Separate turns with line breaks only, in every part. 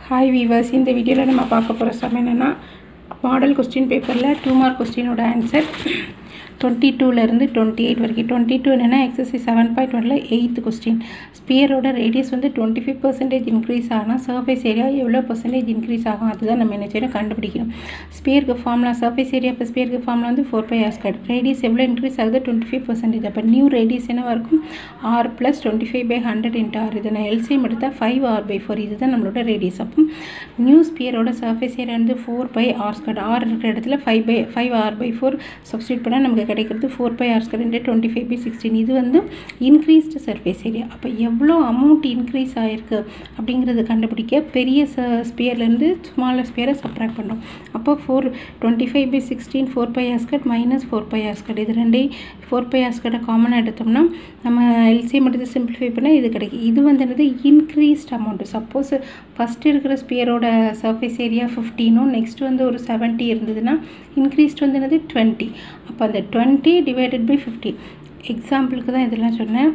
hi viewers இந்த வீடியோவில் நம்ம பார்க்க போகிற சமயம் என்னென்னா மாடல் கொஸ்டின் பேப்பரில் டூ மார்க் கொஸ்டினோட ஆன்சர் டுவெண்ட்டி டூலேருந்து டுவெண்ட்டி எயிட் வரைக்கும் டுவெண்ட்டி டூ என்னென்னா எக்ஸசைஸ் செவன் பாயிண்ட் ஒனில் எயித் கொஸ்டின் ஸ்பியரோட ரேடியஸ் வந்து டுவெண்ட்டி ஃபைவ் பர்சன்டேஜ் இன்க்ரீஸ் ஆனால் சர்ஃபேஸ் ஏரியா எவ்வளோ பர்சன்டேஜ் இன்க்ரீஸ் ஆகும் அதுதான் நம்ம என்ன செய்யணும் கண்டுபிடிக்கணும் ஸ்பியருக்கு ஃபார்முலா சர்ஃபேஸ் ஏரியா இப்போ ஸ்பியருக்கு ஃபார்முலா வந்து four pi r square radius எவ்வளோ இன்க்ரீஸ் ஆகுது டுவெண்ட்டி ஃபைவ் பர்சன்டேஜ் அப்போ நியூ ரேடியஸ் என்னவா இருக்கும் r plus twenty five by hundred into r இதை நான் எல்சிஎம் எடுத்தால் ஃபைவ் ஆர் பை ஃபோர் இதுதான் நம்மளோட ரேடியஸ் அப்போ நியூ ஸ்பியரோட சர்ஃபேஸ் ஏரியா வந்து four pi r square r இருக்கிற இடத்துல five by five r by four substitute பண்ணால் நமக்கு கிடைக்கிறது four pi r square into twenty five by sixteen இது வந்து இன்க்ரீஸ்டு சர்ஃபேஸ் ஏரியா அப்போ எவ்வளோ அமௌண்ட் இன்க்ரீஸ் ஆகிருக்கு அப்படிங்கிறது கண்டுபிடிக்க பெரிய ச ஸ்பியர்லேருந்து ஸ்மாலர் ஸ்பியரை சப்ராக்ட் பண்ணுறோம் அப்போ four twenty five by sixteen four pi r squared minus four pi r squared இது ரெண்டே ஃபோர் பை ஆஸ்கட்டை காமனாக எடுத்தோம்னா நம்ம எல்சிஎம் எடுத்து சிம்பிளிஃபை பண்ணால் இது கிடைக்கும் இது வந்து என்னது இன்க்ரீஸ்ட் அமௌண்ட்டு சப்போஸ் ஃபஸ்ட்டு இருக்கிற ஸ்பியரோட சர்ஃபேஸ் ஏரியா ஃபிஃப்டீனும் நெக்ஸ்ட் வந்து ஒரு செவன்ட்டி இருந்ததுன்னா இன்க்ரீஸ்ட் வந்து என்னது டுவெண்ட்டி அப்போ அந்த டுவெண்ட்டி டிவைடட் பை ஃபிஃப்டி எக்ஸாம்பிளுக்கு தான் இதெல்லாம் சொன்னேன்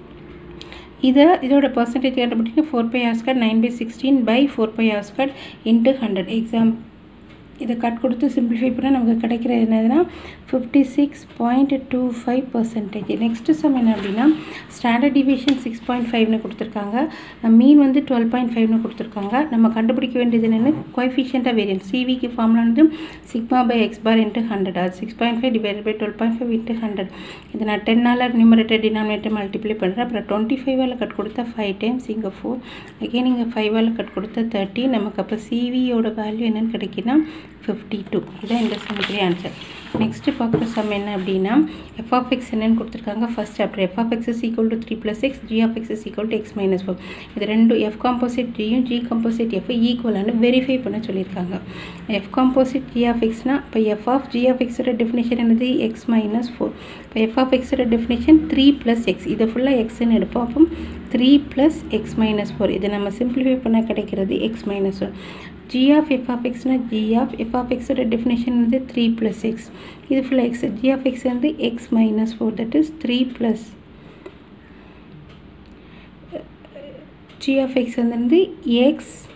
இதை இதோட பர்சன்டேஜ் கண்டுபிடிக்க four pi r squared nine by sixteen by four pi r squared into hundred exam இதை கட் கொடுத்து சிம்பிளிஃபை பண்ணால் நமக்கு கிடைக்கிறது என்னதுன்னா fifty six point two five percentage next sum என்ன அப்படின்னா ஸ்டாண்டர்ட் டிவிஷன் சிக்ஸ் பாயிண்ட் ஃபைவ்னு கொடுத்துருக்காங்க மீன் வந்து டுவெல் பாயிண்ட் ஃபைவ்னு கொடுத்துருக்காங்க நம்ம கண்டுபிடிக்க வேண்டியது என்னென்னு கோஎஃபிஷியண்ட்டாக வேரியன்ட் சிவிக்கு ஃபார்முலா வந்து sigma by x bar into hundred அது six point five divide by twelve point five into hundred இதை நான் டென்னால் நியூமரேட்டர் டினாமினேட்டர் மல்டிப்ளை பண்ணுறேன் அப்புறம் டுவெண்ட்டி ஃபைவால் கட் கொடுத்தா ஃபைவ் டைம்ஸ் இங்கே ஃபோர் அகெயின் இங்கே ஃபைவால் கட் கொடுத்தா தேர்ட்டி நமக்கு அப்போ சிவியோட வேல்யூ என்னென்னு கிடைக்குன்னா ஃபிஃப்டி டூ இதான் இந்த சமத்துடைய ஆன்சர் நெக்ஸ்ட்டு பார்க்குற சம் என்ன அப்படின்னா எஃப் ஆஃப் எக்ஸ் என்னன்னு கொடுத்துருக்காங்க first chapter f of x is equal to three plus x g of x is equal to x minus four இது ரெண்டும் எஃப் காம்போசிட் ஜியும் ஜி காம்போசிட் எஃப் ஈக்குவலானு verify பண்ண சொல்லியிருக்காங்க எஃப் காம்போசிட் ஜி ஆஃப் எக்ஸ்னால் இப்போ எஃப் ஆஃப் ஜி ஆஃப் எக்ஸோட definition என்னது எக்ஸ் மைனஸ் ஃபோர் இப்போ எஃப் ஆஃப் எக்ஸோட டெஃபினேஷன் த்ரீ ப்ளஸ் எக்ஸ் இதை ஃபுல்லாக எக்ஸ்ன்னு எடுப்போம் அப்போ three plus x minus four இதை நம்ம சிம்பிளிஃபை பண்ணால் கிடைக்கிறது x minus one g of f of x னா g of f of x ஓட definition வந்து 3 plus x இது ஃபுல்லாக x g of x வந்து x minus 4 that is 3 plus g of x வந்து x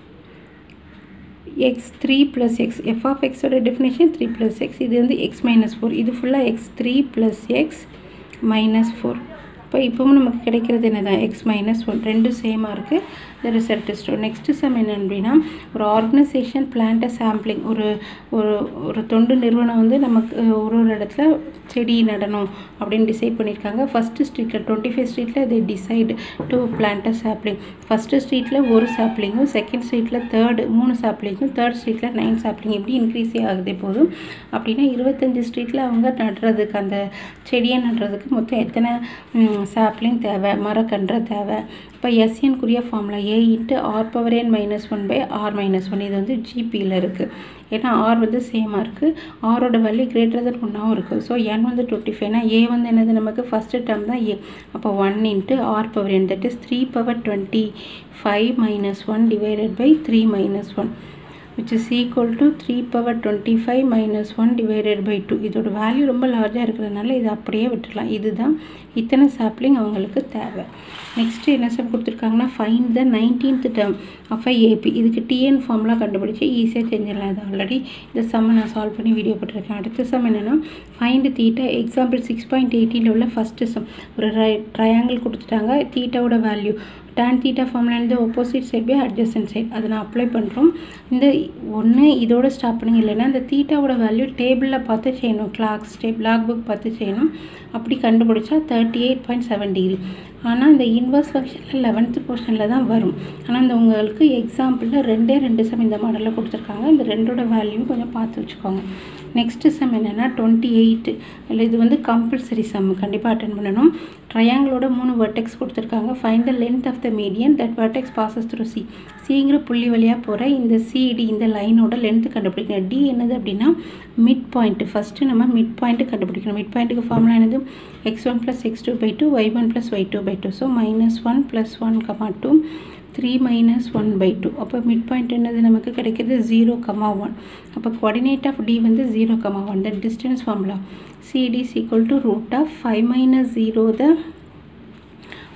x 3 plus x f of x ஓட definition 3 plus x இது வந்து x minus 4 இது ஃபுல்லாக x 3 plus x minus 4 இப்போ இப்போவும் நமக்கு கிடைக்கிறது என்ன தான் எக்ஸ் மைனஸ் ஒன் ரெண்டும் சேமாக இருக்குது the result is true next sum என்ன அப்படின்னா ஒரு ஆர்கனைசேஷன் பிளான்ட்டை சாம்பிளிங் ஒரு ஒரு ஒரு தொண்டு நிறுவனம் வந்து நமக்கு ஒரு ஒரு இடத்துல செடி நடணும் அப்படின்னு டிசைட் பண்ணியிருக்காங்க ஃபஸ்ட்டு ஸ்ட்ரீட்டில் டுவெண்ட்டி ஃபைவ் ஸ்ட்ரீட்டில் they decide to plant sapling first ஸ்ட்ரீட்டில் ஒரு சாப்ளிங்கும் செகண்ட் ஸ்ட்ரீட்டில் தேர்டு மூணு சாப்ளிங்கும் தேர்ட் ஸ்ட்ரீட்டில் நைன் சாப்ளிங் இப்படி இன்க்ரீஸே ஆகுதே போதும் அப்படின்னா இருபத்தஞ்சி ஸ்ட்ரீட்டில் அவங்க நடுறதுக்கு அந்த செடியை நடுறதுக்கு மொத்தம் எத்தனை சாப்ளிங் தேவை மரக்கன்று தேவை இப்போ எஸ்என்குரிய formula a into r power n minus one by r minus one இது வந்து ஜிபியில் இருக்குது ஏன்னா ஆர் வந்து சேமாக இருக்குது ஆரோட வேல்யூ கிரேட்டர் தென் ஒன்றாவும் இருக்குது ஸோ என் வந்து டுவெண்ட்டி ஃபைவ்னா ஏ வந்து என்னது நமக்கு ஃபஸ்ட்டு டேர்ம் தான் ஏ அப்போ one into r power n that is three power twenty five minus one divided by three minus one which is equal to three power twenty five minus one divided by two இதோட value ரொம்ப லார்ஜாக இருக்கிறதுனால இதை அப்படியே விட்டுடலாம் இதுதான் இத்தனை sapling அவங்களுக்கு தேவை நெக்ஸ்ட்டு என்ன சார் கொடுத்துருக்காங்கன்னா find the nineteenth term of I AP இதுக்கு டிஎன் ஃபார்ம்லாம் கண்டுபிடிச்சி ஈஸியாக செஞ்சிடலாம் இது ஆல்ரெடி இந்த சம்மை நான் சால்வ் பண்ணி வீடியோ போட்டிருக்கேன் அடுத்த சம் என்னென்னா find theta example six point எயிட்டீனில் உள்ள ஃபஸ்ட்டு சம் ஒரு ரை ட்ரையாங்கிள் கொடுத்துட்டாங்க தீட்டாவோட வேல்யூ டேன் தீட்டா ஃபார்ம்ல இருந்து opposite side by adjacent side அதை நான் அப்ளை பண்ணுறோம் இந்த ஒன்று இதோட ஸ்டாப் பண்ணுங்க இல்லைன்னா இந்த தீட்டாவோட வேல்யூ டேபிளில் பார்த்து செய்யணும் கிளாக்ஸ் டேப் லாக் புக் பார்த்து செய்யணும் அப்படி கண்டுபிடிச்சா thirty eight point seven degree ஆனால் இந்த இன்வர்ஸ் ஃபங்க்ஷனில் லெவன்த்து போர்ஷனில் தான் வரும் ஆனால் இந்த உங்களுக்கு எக்ஸாம்பிளில் ரெண்டே ரெண்டு சம் இந்த மாடலில் கொடுத்துருக்காங்க இந்த ரெண்டோட வேல்யூ கொஞ்சம் பார்த்து வச்சுக்கோங்க நெக்ஸ்ட்டு சம் என்னென்னா டுவெண்ட்டி எயிட்டு இல்லை இது வந்து கம்பல்சரி சம் கண்டிப்பாக அட்டன் பண்ணணும் ட்ரையாங்கிளோட மூணு வெர்டெக்ஸ் கொடுத்துருக்காங்க find the length of the median that vertex passes through C சிங்கிற புள்ளி வழியாக போகிற இந்த சிடி இந்த லைனோட லென்த்து கண்டுபிடிக்கணும் டி என்னது அப்படின்னா மிட் பாயிண்ட்டு ஃபஸ்ட்டு நம்ம மிட் பாயிண்ட்டு கண்டுபிடிக்கணும் மிட் பாயிண்ட்டுக்கு ஃபார்முலா என்னது x one plus x two by two y one plus y two by two so minus one plus one comma two three minus one by two அப்போ mid point என்னது நமக்கு கிடைக்கிறது zero comma one அப்போ coordinate of D வந்து zero comma one the distance formula CD is equal to root of five minus zero the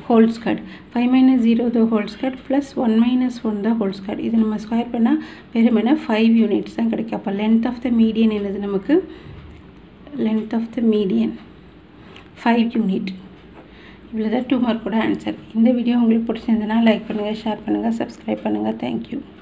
whole square five minus zero the whole square plus one minus one the whole square இது நம்ம square பண்ணால் வெறுமனே five units தான் கிடைக்கும் அப்போ length of the median என்னது நமக்கு length of the median five unit இவ்வளோ தான் டூ மார்க்கோட ஆன்சர் இந்த வீடியோ உங்களுக்கு பிடிச்சிருந்ததுன்னா லைக் பண்ணுங்கள் ஷேர் பண்ணுங்கள் சப்ஸ்கிரைப் பண்ணுங்கள் தேங்க்யூ